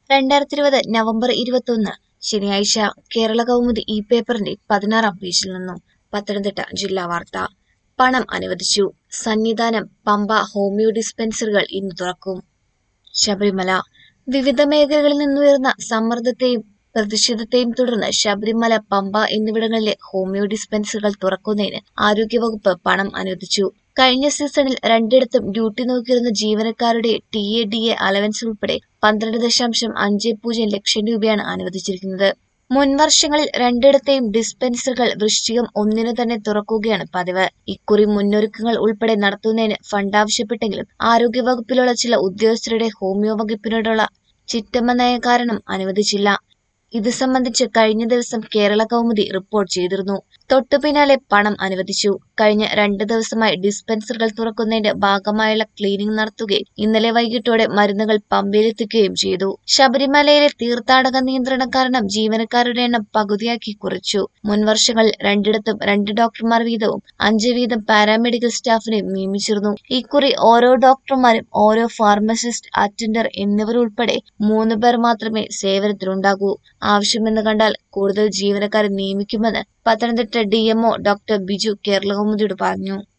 രണ്ടായിരത്തി ഇരുപത് നവംബർ ഇരുപത്തൊന്ന് ശനിയാഴ്ച കേരള കൗമുദി ഈ പേപ്പറിന്റെ പതിനാറാം പേജിൽ നിന്നും പത്തനംതിട്ട ജില്ലാ വാർത്ത പണം അനുവദിച്ചു സന്നിധാനം പമ്പ ഹോമിയോ ഡിസ്പെൻസറികൾ ഇന്ന് തുറക്കും ശബരിമല വിവിധ മേഖലകളിൽ നിന്നുയർന്ന സമ്മർദ്ദത്തെയും പ്രതിഷേധത്തെയും തുടർന്ന് ശബരിമല പമ്പ എന്നിവിടങ്ങളിലെ ഹോമിയോ ഡിസ്പെൻസറികൾ തുറക്കുന്നതിന് ആരോഗ്യവകുപ്പ് പണം അനുവദിച്ചു കഴിഞ്ഞ സീസണിൽ രണ്ടിടത്തും ഡ്യൂട്ടി നോക്കിയിരുന്ന ജീവനക്കാരുടെ T A D A allowance ഉൾപ്പെടെ പന്ത്രണ്ട് ദശാംശം അഞ്ച് പൂജ്യം ലക്ഷം രൂപയാണ് അനുവദിച്ചിരിക്കുന്നത് മുൻവർഷങ്ങളിൽ രണ്ടിടത്തെയും ഡിസ്പെൻസറുകൾ വൃശ്ചികം ഒന്നിന് തന്നെ തുറക്കുകയാണ് പതിവ് ഇക്കുറി മുന്നൊരുക്കങ്ങൾ ഉൾപ്പെടെ നടത്തുന്നതിന് ഫണ്ട് ആവശ്യപ്പെട്ടെങ്കിലും ആരോഗ്യവകുപ്പിലുള്ള ചില ഉദ്യോഗസ്ഥരുടെ ഹോമിയോ വകുപ്പിനോടുള്ള ചിറ്റമ്മ നയം കാരണം അനുവദിച്ചില്ല ഇത് സംബന്ധിച്ച് കഴിഞ്ഞ ദിവസം കേരള കൗമുദി റിപ്പോർട്ട് ചെയ്തിരുന്നു തൊട്ടു പിന്നാലെ പണം അനുവദിച്ചു കഴിഞ്ഞ രണ്ട് ദിവസമായി ഡിസ്പെൻസറുകൾ തുറക്കുന്നതിന്റെ ഭാഗമായുള്ള ക്ലീനിംഗ് നടത്തുകയും ഇന്നലെ വൈകിട്ടോടെ മരുന്നുകൾ പമ്പയിലെത്തിക്കുകയും ചെയ്തു ശബരിമലയിലെ തീർത്ഥാടക നിയന്ത്രണം കാരണം ജീവനക്കാരുടെ എണ്ണം പകുതിയാക്കി കുറച്ചു മുൻവർഷങ്ങളിൽ രണ്ടിടത്തും രണ്ട് ഡോക്ടർമാർ വീതവും അഞ്ച് വീതം പാരാമെഡിക്കൽ സ്റ്റാഫിനെയും നിയമിച്ചിരുന്നു ഇക്കുറി ഓരോ ഡോക്ടർമാരും ഓരോ ഫാർമസിസ്റ്റ് അറ്റൻഡർ എന്നിവർ ഉൾപ്പെടെ മൂന്ന് പേർ മാത്രമേ സേവനത്തിനുണ്ടാകൂ ആവശ്യമെന്ന് കണ്ടാൽ കൂടുതൽ ജീവനക്കാരെ നിയമിക്കുമെന്ന് Pathanamthitta D M O doctor Biju Kerala കൗമുദിയോട് പറഞ്ഞു